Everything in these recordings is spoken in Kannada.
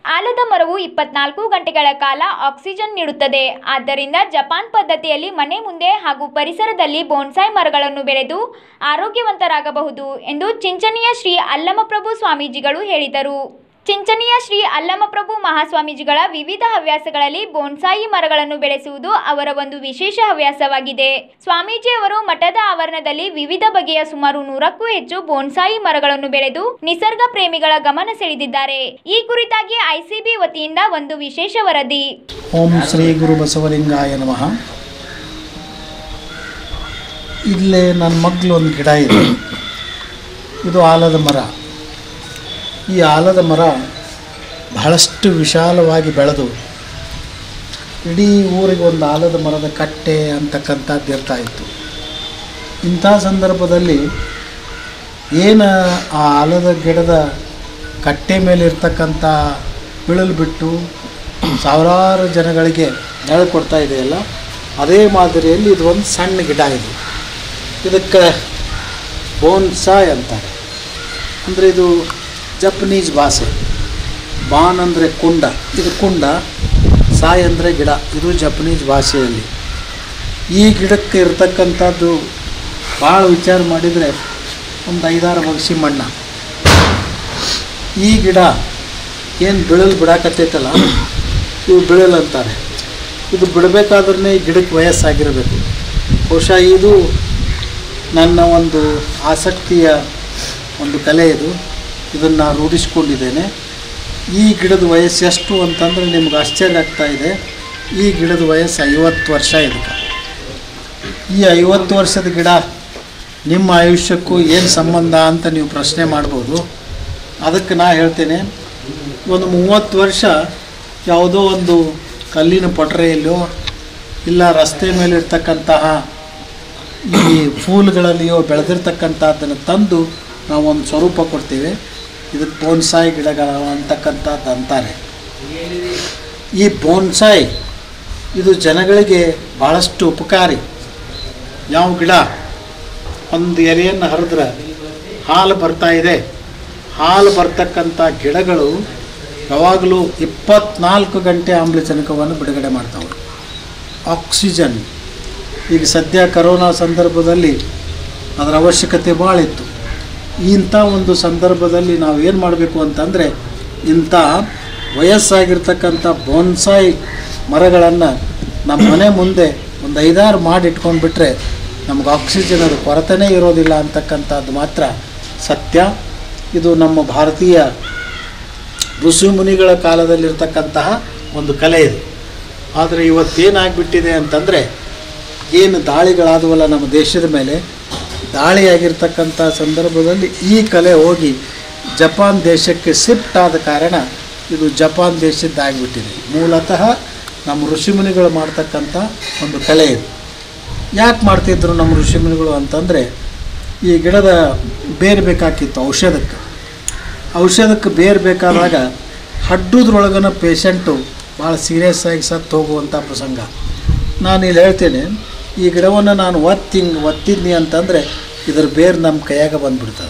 ಆಲದ ಮರವು ಇಪ್ಪತ್ನಾಲ್ಕು ಗಂಟೆಗಳ ಕಾಲ ಆಕ್ಸಿಜನ್ ನೀಡುತ್ತದೆ ಆದ್ದರಿಂದ ಜಪಾನ್ ಪದ್ಧತಿಯಲ್ಲಿ ಮನೆ ಮುಂದೆ ಹಾಗೂ ಪರಿಸರದಲ್ಲಿ ಬೋನ್ಸಾಯ್ ಮರಗಳನ್ನು ಬೆಳೆದು ಆರೋಗ್ಯವಂತರಾಗಬಹುದು ಎಂದು ಚಿಂಚನೀಯ ಶ್ರೀ ಅಲ್ಲಮಪ್ರಭು ಸ್ವಾಮೀಜಿಗಳು ಹೇಳಿದರು ಚಿಂಚನೀಯ ಶ್ರೀ ಅಲ್ಲಮಪ್ರಭು ಮಹಾಸ್ವಾಮೀಜಿಗಳ ವಿವಿಧ ಹವ್ಯಾಸಗಳಲ್ಲಿ ಬೋನ್ಸಾಯಿ ಮರಗಳನ್ನು ಬೆಳೆಸುವುದು ಅವರ ಒಂದು ವಿಶೇಷ ಹವ್ಯಾಸವಾಗಿದೆ ಸ್ವಾಮೀಜಿಯವರು ಮಠದ ಆವರಣದಲ್ಲಿ ವಿವಿಧ ಬಗೆಯ ಸುಮಾರು ನೂರಕ್ಕೂ ಹೆಚ್ಚು ಬೋನ್ಸಾಯಿ ಮರಗಳನ್ನು ಬೆಳೆದು ನಿಸರ್ಗ ಪ್ರೇಮಿಗಳ ಗಮನ ಸೆಳೆದಿದ್ದಾರೆ ಈ ಕುರಿತಾಗಿ ಐಸಿಬಿ ವತಿಯಿಂದ ಒಂದು ವಿಶೇಷ ವರದಿ ಓಂ ಶ್ರೀ ಗುರು ಬಸವಲಿಂಗಾಯ ನಮಃ ಇಲ್ಲೇ ನನ್ನ ಮಗ್ಲು ಒಂದು ಗಿಡ ಇದೆ ಇದು ಆಲದ ಮರ ಈ ಆಲದ ಮರ ಬಹಳಷ್ಟು ವಿಶಾಲವಾಗಿ ಬೆಳೆದು ಇಡೀ ಊರಿಗೆ ಒಂದು ಆಲದ ಮರದ ಕಟ್ಟೆ ಅಂತಕ್ಕಂಥದ್ದು ಇರ್ತಾ ಇತ್ತು ಇಂಥ ಸಂದರ್ಭದಲ್ಲಿ ಏನು ಆ ಆಲದ ಗಿಡದ ಕಟ್ಟೆ ಮೇಲೆ ಇರ್ತಕ್ಕಂಥ ಬಿಳಲು ಬಿಟ್ಟು ಸಾವಿರಾರು ಜನಗಳಿಗೆ ನೆರಳು ಕೊಡ್ತಾ ಇದೆಯಲ್ಲ ಅದೇ ಮಾದರಿಯಲ್ಲಿ ಇದು ಒಂದು ಸಣ್ಣ ಗಿಡ ಇದು ಇದಕ್ಕೆ ಬೋನ್ಸಾಯ್ ಅಂತಾರೆ ಅಂದರೆ ಇದು ಜಪನೀಸ್ ಭಾಷೆ ಬಾನ್ ಅಂದರೆ ಕುಂಡ ಇದು ಕುಂಡ ಸಾಯ್ ಅಂದರೆ ಗಿಡ ಇದು ಜಪನೀಸ್ ಭಾಷೆಯಲ್ಲಿ ಈ ಗಿಡಕ್ಕೆ ಇರ್ತಕ್ಕಂಥದ್ದು ಭಾಳ ವಿಚಾರ ಮಾಡಿದರೆ ಒಂದು ಐದಾರು ಬಗ್ಸಿ ಮಣ್ಣ ಈ ಗಿಡ ಏನು ಬಿಳಲು ಬಿಡಾಕತ್ತೈತಲ್ಲ ಇವು ಬಿಳಲು ಅಂತಾರೆ ಇದು ಬಿಡಬೇಕಾದ್ರೆ ಈ ಗಿಡಕ್ಕೆ ವಯಸ್ಸಾಗಿರಬೇಕು ಬಹುಶಃ ಇದು ನನ್ನ ಒಂದು ಆಸಕ್ತಿಯ ಒಂದು ಕಲೆ ಇದು ಇದನ್ನು ರೂಢಿಸ್ಕೊಂಡಿದ್ದೇನೆ ಈ ಗಿಡದ ವಯಸ್ಸು ಎಷ್ಟು ಅಂತಂದರೆ ನಿಮ್ಗೆ ಆಶ್ಚರ್ಯ ಆಗ್ತಾ ಇದೆ ಈ ಗಿಡದ ವಯಸ್ಸು ಐವತ್ತು ವರ್ಷ ಇದಕ್ಕೆ ಈ ಐವತ್ತು ವರ್ಷದ ಗಿಡ ನಿಮ್ಮ ಆಯುಷ್ಯಕ್ಕೂ ಏನು ಸಂಬಂಧ ಅಂತ ನೀವು ಪ್ರಶ್ನೆ ಮಾಡ್ಬೋದು ಅದಕ್ಕೆ ನಾ ಹೇಳ್ತೇನೆ ಒಂದು ಮೂವತ್ತು ವರ್ಷ ಯಾವುದೋ ಒಂದು ಕಲ್ಲಿನ ಪೊಟರೆಯಲ್ಲೋ ಇಲ್ಲ ರಸ್ತೆ ಮೇಲೆ ಇರ್ತಕ್ಕಂತಹ ಈ ಫೂಲ್ಗಳಲ್ಲಿಯೋ ಬೆಳೆದಿರ್ತಕ್ಕಂಥದ್ದನ್ನು ತಂದು ನಾವು ಒಂದು ಸ್ವರೂಪ ಕೊಡ್ತೀವಿ ಇದಕ್ಕೆ ಬೋನ್ಸಾಯಿ ಗಿಡಗಳು ಅಂತಕ್ಕಂಥದ್ದು ಅಂತಾರೆ ಈ ಬೋನ್ಸಾಯಿ ಇದು ಜನಗಳಿಗೆ ಭಾಳಷ್ಟು ಉಪಕಾರಿ ಯಾವ ಗಿಡ ಒಂದು ಎಲೆಯನ್ನು ಹರಿದ್ರೆ ಹಾಲು ಬರ್ತಾ ಇದೆ ಹಾಲು ಬರ್ತಕ್ಕಂಥ ಗಿಡಗಳು ಯಾವಾಗಲೂ ಇಪ್ಪತ್ನಾಲ್ಕು ಗಂಟೆ ಆಮ್ಲಜನಕವನ್ನು ಬಿಡುಗಡೆ ಮಾಡ್ತಾವೆ ಆಕ್ಸಿಜನ್ ಈಗ ಸದ್ಯ ಕರೋನಾ ಸಂದರ್ಭದಲ್ಲಿ ಅದರ ಅವಶ್ಯಕತೆ ಭಾಳ ಇತ್ತು ಇಂಥ ಒಂದು ಸಂದರ್ಭದಲ್ಲಿ ನಾವು ಏನು ಮಾಡಬೇಕು ಅಂತಂದರೆ ಇಂಥ ವಯಸ್ಸಾಗಿರ್ತಕ್ಕಂಥ ಬೋನ್ಸಾಯಿ ಮರಗಳನ್ನು ನಮ್ಮ ಮನೆ ಮುಂದೆ ಒಂದು ಐದಾರು ಮಾಡಿ ಇಟ್ಕೊಂಡ್ಬಿಟ್ರೆ ನಮ್ಗೆ ಆಕ್ಸಿಜನ್ ಅದು ಕೊರತೆನೇ ಇರೋದಿಲ್ಲ ಅಂತಕ್ಕಂಥದ್ದು ಮಾತ್ರ ಸತ್ಯ ಇದು ನಮ್ಮ ಭಾರತೀಯ ಋಷಿ ಮುನಿಗಳ ಕಾಲದಲ್ಲಿರ್ತಕ್ಕಂತಹ ಒಂದು ಕಲೆ ಇದು ಆದರೆ ಇವತ್ತೇನಾಗ್ಬಿಟ್ಟಿದೆ ಅಂತಂದರೆ ಏನು ದಾಳಿಗಳಾದವಲ್ಲ ನಮ್ಮ ದೇಶದ ಮೇಲೆ ದಾಳಿಯಾಗಿರ್ತಕ್ಕಂಥ ಸಂದರ್ಭದಲ್ಲಿ ಈ ಕಲೆ ಹೋಗಿ ಜಪಾನ್ ದೇಶಕ್ಕೆ ಶಿಫ್ಟ್ ಆದ ಕಾರಣ ಇದು ಜಪಾನ್ ದೇಶದ್ದಾಗಿಬಿಟ್ಟಿದೆ ಮೂಲತಃ ನಮ್ಮ ಋಷಿಮುನಿಗಳು ಮಾಡ್ತಕ್ಕಂಥ ಒಂದು ಕಲೆ ಇದು ಯಾಕೆ ಮಾಡ್ತಿದ್ರು ನಮ್ಮ ಋಷಿಮುನಿಗಳು ಅಂತಂದರೆ ಈ ಗಿಡದ ಬೇರೆ ಬೇಕಾಗಿತ್ತು ಔಷಧಕ್ಕೆ ಔಷಧಕ್ಕೆ ಬೇರೆ ಬೇಕಾದಾಗ ಹಡ್ಡುದ್ರೊಳಗನ ಪೇಷಂಟು ಭಾಳ ಸೀರಿಯಸ್ ಆಗಿ ಸತ್ತು ಹೋಗುವಂಥ ಪ್ರಸಂಗ ನಾನು ಇಲ್ಲಿ ಹೇಳ್ತೇನೆ ಈ ಗಿಡವನ್ನು ನಾನು ಒತ್ತಿಂಗ್ ಒತ್ತಿದ್ನಿ ಅಂತಂದರೆ ಇದ್ರ ಬೇರು ನಮ್ಮ ಕೈಯಾಗ ಬಂದುಬಿಡ್ತದೆ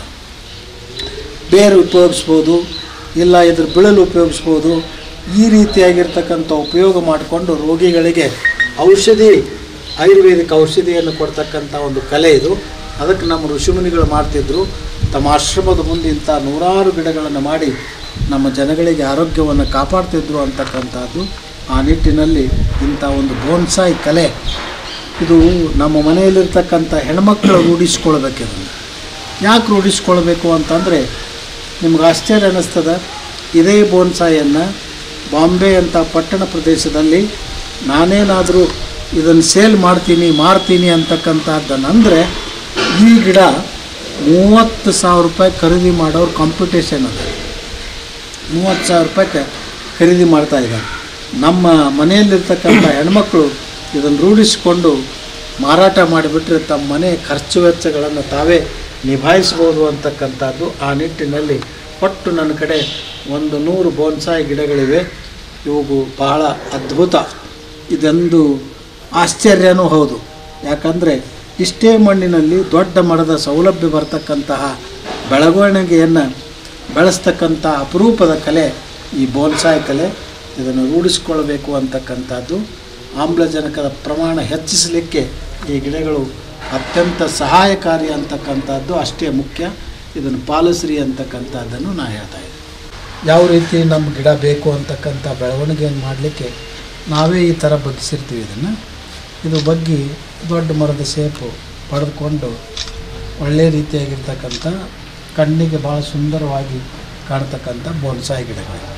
ಬೇರು ಉಪಯೋಗಿಸ್ಬೋದು ಇಲ್ಲ ಇದ್ರ ಬಿಳಲು ಉಪಯೋಗಿಸ್ಬೋದು ಈ ರೀತಿಯಾಗಿರ್ತಕ್ಕಂಥ ಉಪಯೋಗ ಮಾಡಿಕೊಂಡು ರೋಗಿಗಳಿಗೆ ಔಷಧಿ ಆಯುರ್ವೇದಿಕ್ ಔಷಧಿಯನ್ನು ಕೊಡ್ತಕ್ಕಂಥ ಒಂದು ಕಲೆ ಇದು ಅದಕ್ಕೆ ನಮ್ಮ ಋಷಿಮುನಿಗಳು ಮಾಡ್ತಿದ್ರು ತಮ್ಮ ಆಶ್ರಮದ ಮುಂದೆ ಇಂಥ ನೂರಾರು ಗಿಡಗಳನ್ನು ಮಾಡಿ ನಮ್ಮ ಜನಗಳಿಗೆ ಆರೋಗ್ಯವನ್ನು ಕಾಪಾಡ್ತಿದ್ರು ಅಂತಕ್ಕಂಥದ್ದು ಆ ನಿಟ್ಟಿನಲ್ಲಿ ಇಂಥ ಒಂದು ಬೋನ್ಸಾಯಿ ಕಲೆ ಇದು ನಮ್ಮ ಮನೆಯಲ್ಲಿರ್ತಕ್ಕಂಥ ಹೆಣ್ಮಕ್ಳು ರೂಢಿಸ್ಕೊಳ್ಬೇಕು ಇದನ್ನು ಯಾಕೆ ರೂಢಿಸ್ಕೊಳ್ಬೇಕು ಅಂತಂದರೆ ನಿಮ್ಗೆ ಆಶ್ಚರ್ಯ ಅನ್ನಿಸ್ತದ ಇದೇ ಬೋನ್ಸಾಯನ್ನು ಬಾಂಬೆ ಅಂತ ಪಟ್ಟಣ ಪ್ರದೇಶದಲ್ಲಿ ನಾನೇನಾದರೂ ಇದನ್ನು ಸೇಲ್ ಮಾಡ್ತೀನಿ ಮಾರ್ತೀನಿ ಅಂತಕ್ಕಂಥದ್ದನ್ನಂದರೆ ಈ ಗಿಡ ಮೂವತ್ತು ಸಾವಿರ ರೂಪಾಯಿ ಖರೀದಿ ಮಾಡೋರು ಕಾಂಪಿಟೇಷನ್ ಅದ ಮೂವತ್ತು ಸಾವಿರ ರೂಪಾಯಿಗೆ ಖರೀದಿ ಮಾಡ್ತಾ ಇದ್ದಾರೆ ನಮ್ಮ ಮನೆಯಲ್ಲಿರ್ತಕ್ಕಂಥ ಹೆಣ್ಮಕ್ಳು ಇದನ್ನು ರೂಢಿಸಿಕೊಂಡು ಮಾರಾಟ ಮಾಡಿಬಿಟ್ರೆ ತಮ್ಮ ಮನೆ ಖರ್ಚು ವೆಚ್ಚಗಳನ್ನು ತಾವೇ ನಿಭಾಯಿಸ್ಬೋದು ಅಂತಕ್ಕಂಥದ್ದು ಆ ನಿಟ್ಟಿನಲ್ಲಿ ಒಟ್ಟು ನನ್ನ ಕಡೆ ಒಂದು ನೂರು ಬೋನ್ಸಾಯಿ ಗಿಡಗಳಿವೆ ಇವು ಬಹಳ ಅದ್ಭುತ ಇದೊಂದು ಆಶ್ಚರ್ಯನೂ ಹೌದು ಯಾಕಂದರೆ ಇಷ್ಟೇ ಮಣ್ಣಿನಲ್ಲಿ ದೊಡ್ಡ ಮರದ ಸೌಲಭ್ಯ ಬರ್ತಕ್ಕಂತಹ ಬೆಳವಣಿಗೆಯನ್ನು ಬೆಳೆಸ್ತಕ್ಕಂಥ ಅಪರೂಪದ ಕಲೆ ಈ ಬೋನ್ಸಾಯ್ ಕಲೆ ಇದನ್ನು ರೂಢಿಸ್ಕೊಳ್ಬೇಕು ಅಂತಕ್ಕಂಥದ್ದು ಆಮ್ಲಜನಕದ ಪ್ರಮಾಣ ಹೆಚ್ಚಿಸಲಿಕ್ಕೆ ಈ ಗಿಡಗಳು ಅತ್ಯಂತ ಸಹಾಯಕಾರಿ ಅಂತಕ್ಕಂಥದ್ದು ಅಷ್ಟೇ ಮುಖ್ಯ ಇದನ್ನು ಪಾಲಿಸ್ರಿ ಅಂತಕ್ಕಂಥದ್ದನ್ನು ನಾ ಹೇಳ್ತಾ ಇದ್ದೀನಿ ಯಾವ ರೀತಿ ನಮ್ಮ ಗಿಡ ಬೇಕು ಅಂತಕ್ಕಂಥ ಬೆಳವಣಿಗೆಯನ್ನು ಮಾಡಲಿಕ್ಕೆ ನಾವೇ ಈ ಥರ ಬಗ್ಗಿಸಿರ್ತೀವಿ ಇದನ್ನು ಇದು ಬಗ್ಗಿ ದೊಡ್ಡ ಮರದ ಶೇಪು ಪಡೆದುಕೊಂಡು ಒಳ್ಳೆಯ ರೀತಿಯಾಗಿರ್ತಕ್ಕಂಥ ಕಣ್ಣಿಗೆ ಭಾಳ ಸುಂದರವಾಗಿ ಕಾಣ್ತಕ್ಕಂಥ ಬೋನ್ಸಾಯಿ ಗಿಡಗಳು